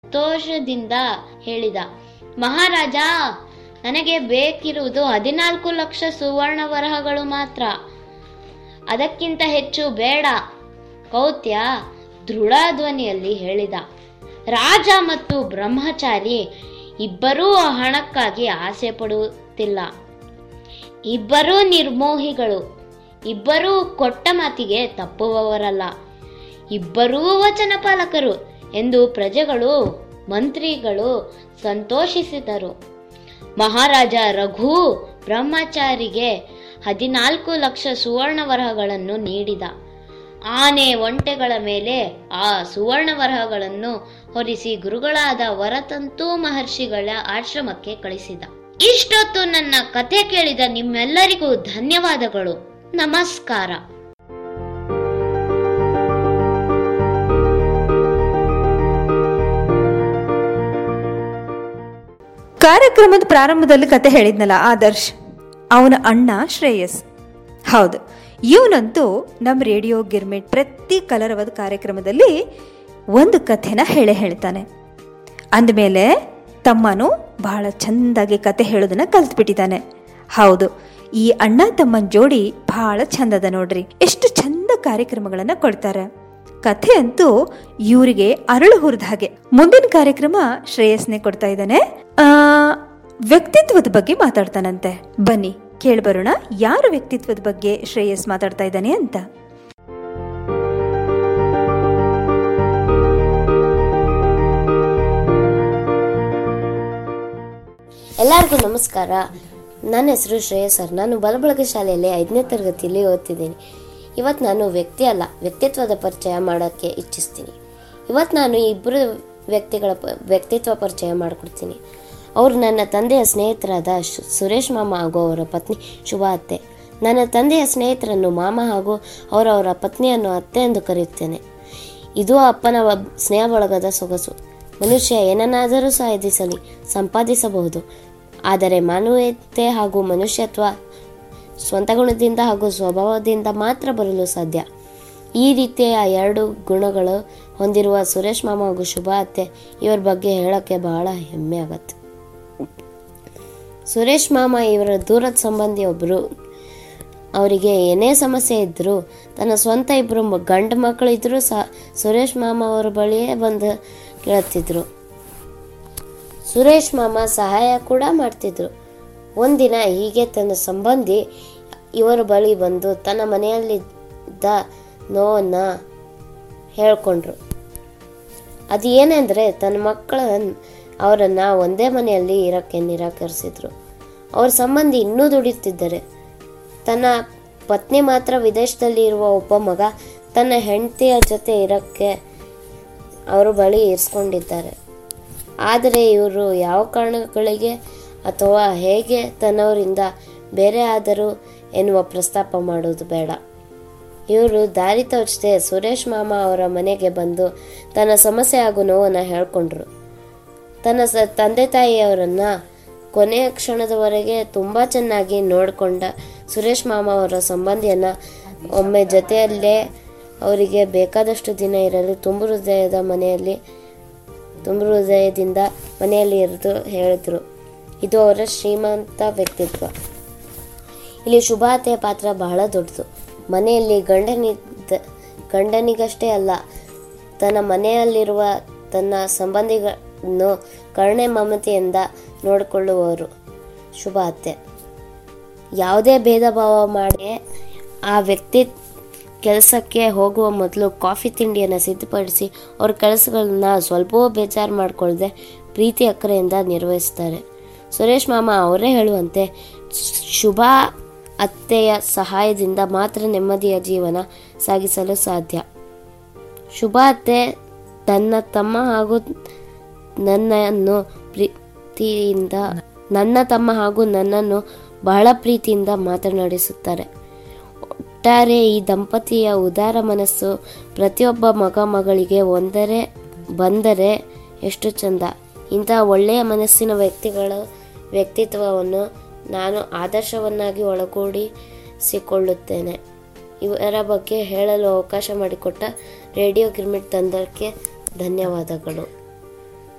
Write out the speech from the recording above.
ಸಂತೋಷದಿಂದ ಹೇಳಿದ ಮಹಾರಾಜ ನನಗೆ ಬೇಕಿರುವುದು ಹದಿನಾಲ್ಕು ಲಕ್ಷ ಸುವರ್ಣ ವರಹಗಳು ಮಾತ್ರ ಅದಕ್ಕಿಂತ ಹೆಚ್ಚು ಬೇಡ ಕೌತ್ಯ ದೃಢ ಧ್ವನಿಯಲ್ಲಿ ಹೇಳಿದ ರಾಜ ಮತ್ತು ಬ್ರಹ್ಮಚಾರಿ ಇಬ್ಬರೂ ಹಣಕ್ಕಾಗಿ ಆಸೆ ಪಡುತ್ತಿಲ್ಲ ಇಬ್ಬರೂ ನಿರ್ಮೋಹಿಗಳು ಇಬ್ಬರೂ ಕೊಟ್ಟ ಮಾತಿಗೆ ತಪ್ಪುವವರಲ್ಲ ಇಬ್ಬರೂ ವಚನ ಪಾಲಕರು ಎಂದು ಪ್ರಜೆಗಳು ಮಂತ್ರಿಗಳು ಸಂತೋಷಿಸಿದರು ಮಹಾರಾಜ ರಘು ಬ್ರಹ್ಮಚಾರಿಗೆ ಹದಿನಾಲ್ಕು ಲಕ್ಷ ಸುವರ್ಣ ವರಹಗಳನ್ನು ನೀಡಿದ ಆನೆ ಒಂಟೆಗಳ ಮೇಲೆ ಆ ಸುವರ್ಣ ವರಹಗಳನ್ನು ಹೊರಿಸಿ ಗುರುಗಳಾದ ವರತಂತು ಮಹರ್ಷಿಗಳ ಆಶ್ರಮಕ್ಕೆ ಕಳಿಸಿದ ಇಷ್ಟೊತ್ತು ನನ್ನ ಕಥೆ ಕೇಳಿದ ನಿಮ್ಮೆಲ್ಲರಿಗೂ ಧನ್ಯವಾದಗಳು ನಮಸ್ಕಾರ ಕಾರ್ಯಕ್ರಮದ ಪ್ರಾರಂಭದಲ್ಲಿ ಕತೆ ಹೇಳಿದ್ನಲ್ಲ ಆದರ್ಶ್ ಅವನ ಅಣ್ಣ ಶ್ರೇಯಸ್ ಹೌದು ಇವನಂತೂ ನಮ್ಮ ರೇಡಿಯೋ ಗಿರ್ಮಿಟ್ ಪ್ರತಿ ಕಲರವದ ಕಾರ್ಯಕ್ರಮದಲ್ಲಿ ಒಂದು ಕಥೆನ ಹೇಳೇ ಹೇಳ್ತಾನೆ ಅಂದಮೇಲೆ ತಮ್ಮನು ಬಹಳ ಚೆಂದಾಗಿ ಕತೆ ಹೇಳೋದನ್ನ ಕಲ್ತ್ಬಿಟ್ಟಿದ್ದಾನೆ ಹೌದು ಈ ಅಣ್ಣ ತಮ್ಮನ ಜೋಡಿ ಬಹಳ ಚಂದದ ನೋಡ್ರಿ ಎಷ್ಟು ಚಂದ ಕಾರ್ಯಕ್ರಮಗಳನ್ನ ಕೊಡ್ತಾರೆ ಕಥೆ ಅಂತೂ ಇವರಿಗೆ ಅರಳು ಹುರಿದ ಹಾಗೆ ಮುಂದಿನ ಕಾರ್ಯಕ್ರಮ ಶ್ರೇಯಸ್ನೇ ಕೊಡ್ತಾ ಇದ್ದಾನೆ ಆ ವ್ಯಕ್ತಿತ್ವದ ಬಗ್ಗೆ ಮಾತಾಡ್ತಾನಂತೆ ಬನ್ನಿ ಕೇಳ್ಬರೋಣ ಯಾರ ವ್ಯಕ್ತಿತ್ವದ ಬಗ್ಗೆ ಶ್ರೇಯಸ್ ಮಾತಾಡ್ತಾ ಇದ್ದಾನೆ ಅಂತ ಎಲ್ಲರಿಗೂ ನಮಸ್ಕಾರ ನನ್ನ ಹೆಸರು ಶ್ರೇಯಸ್ ಸರ್ ನಾನು ಬಲಬಳಗ ಶಾಲೆಯಲ್ಲಿ ಐದನೇ ತರಗತಿಯಲ್ಲಿ ಓದ್ತಿದ್ದೀನಿ ಇವತ್ತು ನಾನು ವ್ಯಕ್ತಿ ಅಲ್ಲ ವ್ಯಕ್ತಿತ್ವದ ಪರಿಚಯ ಮಾಡೋಕ್ಕೆ ಇಚ್ಛಿಸ್ತೀನಿ ಇವತ್ತು ನಾನು ಇಬ್ಬರು ವ್ಯಕ್ತಿಗಳ ಪ- ವ್ಯಕ್ತಿತ್ವ ಪರಿಚಯ ಮಾಡಿಕೊಡ್ತೀನಿ ಅವರು ನನ್ನ ತಂದೆಯ ಸ್ನೇಹಿತರಾದ ಶು- ಸುರೇಶ್ ಮಾಮ ಹಾಗೂ ಅವರ ಪತ್ನಿ ಶುಭ ಅತ್ತೆ ನನ್ನ ತಂದೆಯ ಸ್ನೇಹಿತರನ್ನು ಮಾಮ ಹಾಗೂ ಅವರವರ ಪತ್ನಿಯನ್ನು ಅತ್ತೆ ಎಂದು ಕರೆಯುತ್ತೇನೆ ಇದು ಅಪ್ಪನ ಒಬ್- ಸ್ನೇಹ ಬಳಗದ ಸೊಗಸು ಮನುಷ್ಯ ಏನನ್ನಾದರೂ ಸಾಧಿಸಲಿ ಸಂಪಾದಿಸಬಹುದು ಆದರೆ ಮಾನವೀಯತೆ ಹಾಗೂ ಮನುಷ್ಯತ್ವ ಸ್ವಂತ ಗುಣದಿಂದ ಹಾಗೂ ಸ್ವಭಾವದಿಂದ ಮಾತ್ರ ಬರಲು ಸಾಧ್ಯ ಈ ರೀತಿಯ ಎರಡು ಗುಣಗಳು ಹೊಂದಿರುವ ಸುರೇಶ್ ಮಾಮ ಹಾಗೂ ಶುಭ ಅತ್ತೆ ಇವರ ಬಗ್ಗೆ ಹೇಳೋಕ್ಕೆ ಬಹಳ ಹೆಮ್ಮೆ ಆಗತ್ತೆ ಸುರೇಶ್ ಮಾಮ ಇವರ ದೂರದ ಸಂಬಂಧಿ ಒಬ್ಬರು ಅವರಿಗೆ ಏನೇ ಸಮಸ್ಯೆ ಇದ್ದರೂ ತನ್ನ ಸ್ವಂತ ಇಬ್ಬರು ಮ- ಗಂಡು ಮಕ್ಕಳು ಇದ್ದರೂ ಸಹ ಸುರೇಶ್ ಮಾಮ ಅವರ ಬಳಿಯೇ ಬಂದು ಕೇಳುತ್ತಿದ್ರು ಸುರೇಶ್ ಮಾಮ ಸಹಾಯ ಕೂಡ ಮಾಡ್ತಿದ್ರು ಒಂದಿನ ಹೀಗೆ ತನ್ನ ಸಂಬಂಧಿ ಇವರ ಬಳಿ ಬಂದು ತನ್ನ ಮನೆಯಲ್ಲಿದ್ದ ನೋವನ್ನು ಹೇಳ್ಕೊಂಡ್ರು ಅದು ಏನೆಂದರೆ ತನ್ನ ಮಕ್ಕಳ ಅವರನ್ನು ಒಂದೇ ಮನೆಯಲ್ಲಿ ಇರೋಕ್ಕೆ ನಿರಾಕರಿಸಿದ್ರು ಅವ್ರ ಸಂಬಂಧಿ ಇನ್ನೂ ದುಡಿಯುತ್ತಿದ್ದಾರೆ ತನ್ನ ಪತ್ನಿ ಮಾತ್ರ ವಿದೇಶದಲ್ಲಿ ಇರುವ ಒಬ್ಬ ಮಗ ತನ್ನ ಹೆಂಡತಿಯ ಜೊತೆ ಇರೋಕ್ಕೆ ಅವರ ಬಳಿ ಇರಿಸ್ಕೊಂಡಿದ್ದಾರೆ ಆದರೆ ಇವರು ಯಾವ ಕಾರಣಗಳಿಗೆ ಅಥವಾ ಹೇಗೆ ತನ್ನವರಿಂದ ಬೇರೆ ಆದರೂ ಎನ್ನುವ ಪ್ರಸ್ತಾಪ ಮಾಡೋದು ಬೇಡ ಇವರು ದಾರಿ ತೋಚದೆ ಸುರೇಶ್ ಮಾಮ ಅವರ ಮನೆಗೆ ಬಂದು ತನ್ನ ಸಮಸ್ಯೆ ಹಾಗೂ ನೋವನ್ನು ಹೇಳ್ಕೊಂಡ್ರು ತನ್ನ ಸ ತಂದೆ ತಾಯಿಯವರನ್ನ ಕೊನೆಯ ಕ್ಷಣದವರೆಗೆ ತುಂಬ ಚೆನ್ನಾಗಿ ನೋಡಿಕೊಂಡ ಸುರೇಶ್ ಮಾಮ ಅವರ ಸಂಬಂಧಿಯನ್ನ ಒಮ್ಮೆ ಜೊತೆಯಲ್ಲೇ ಅವರಿಗೆ ಬೇಕಾದಷ್ಟು ದಿನ ಇರಲು ತುಂಬು ಹೃದಯದ ಮನೆಯಲ್ಲಿ ತುಂಬ ಹೃದಯದಿಂದ ಮನೆಯಲ್ಲಿ ಇರಿದು ಹೇಳಿದ್ರು ಇದು ಅವರ ಶ್ರೀಮಂತ ವ್ಯಕ್ತಿತ್ವ ಇಲ್ಲಿ ಶುಭಾತೆಯ ಪಾತ್ರ ಬಹಳ ದೊಡ್ಡದು ಮನೆಯಲ್ಲಿ ಗಂಡನಿದ್ದ ಗಂಡನಿಗಷ್ಟೇ ಅಲ್ಲ ತನ್ನ ಮನೆಯಲ್ಲಿರುವ ತನ್ನ ಸಂಬಂಧಿಗಳನ್ನು ಕರುಣೆ ಮಮತೆಯಿಂದ ನೋಡಿಕೊಳ್ಳುವವರು ಶುಭ ಅತ್ತೆ ಯಾವುದೇ ಭೇದ ಭಾವ ಮಾಡಿ ಆ ವ್ಯಕ್ತಿ ಕೆಲಸಕ್ಕೆ ಹೋಗುವ ಮೊದಲು ಕಾಫಿ ತಿಂಡಿಯನ್ನು ಸಿದ್ಧಪಡಿಸಿ ಅವ್ರ ಕೆಲಸಗಳನ್ನ ಸ್ವಲ್ಪವೂ ಬೇಜಾರು ಮಾಡಿಕೊಳ್ಳದೆ ಪ್ರೀತಿ ಅಕ್ಕರೆಯಿಂದ ನಿರ್ವಹಿಸ್ತಾರೆ ಸುರೇಶ್ ಮಾಮ ಅವರೇ ಹೇಳುವಂತೆ ಶುಭ ಅತ್ತೆಯ ಸಹಾಯದಿಂದ ಮಾತ್ರ ನೆಮ್ಮದಿಯ ಜೀವನ ಸಾಗಿಸಲು ಸಾಧ್ಯ ಶುಭ ಅತ್ತೆ ತನ್ನ ತಮ್ಮ ಹಾಗೂ ನನ್ನನ್ನು ಪ್ರೀತಿಯಿಂದ ನನ್ನ ತಮ್ಮ ಹಾಗೂ ನನ್ನನ್ನು ಬಹಳ ಪ್ರೀತಿಯಿಂದ ಮಾತನಾಡಿಸುತ್ತಾರೆ ಒಟ್ಟಾರೆ ಈ ದಂಪತಿಯ ಉದಾರ ಮನಸ್ಸು ಪ್ರತಿಯೊಬ್ಬ ಮಗ ಮಗಳಿಗೆ ಒಂದರೆ ಬಂದರೆ ಎಷ್ಟು ಚಂದ ಇಂಥ ಒಳ್ಳೆಯ ಮನಸ್ಸಿನ ವ್ಯಕ್ತಿಗಳ ವ್ಯಕ್ತಿತ್ವವನ್ನು ನಾನು ಆದರ್ಶವನ್ನಾಗಿ ಒಳಗೂಡಿಸಿಕೊಳ್ಳುತ್ತೇನೆ ಇವರ ಬಗ್ಗೆ ಹೇಳಲು ಅವಕಾಶ ಮಾಡಿಕೊಟ್ಟ ರೇಡಿಯೋ ಗಿರ್ಮಿಟ್ ತಂಡಕ್ಕೆ ಧನ್ಯವಾದಗಳು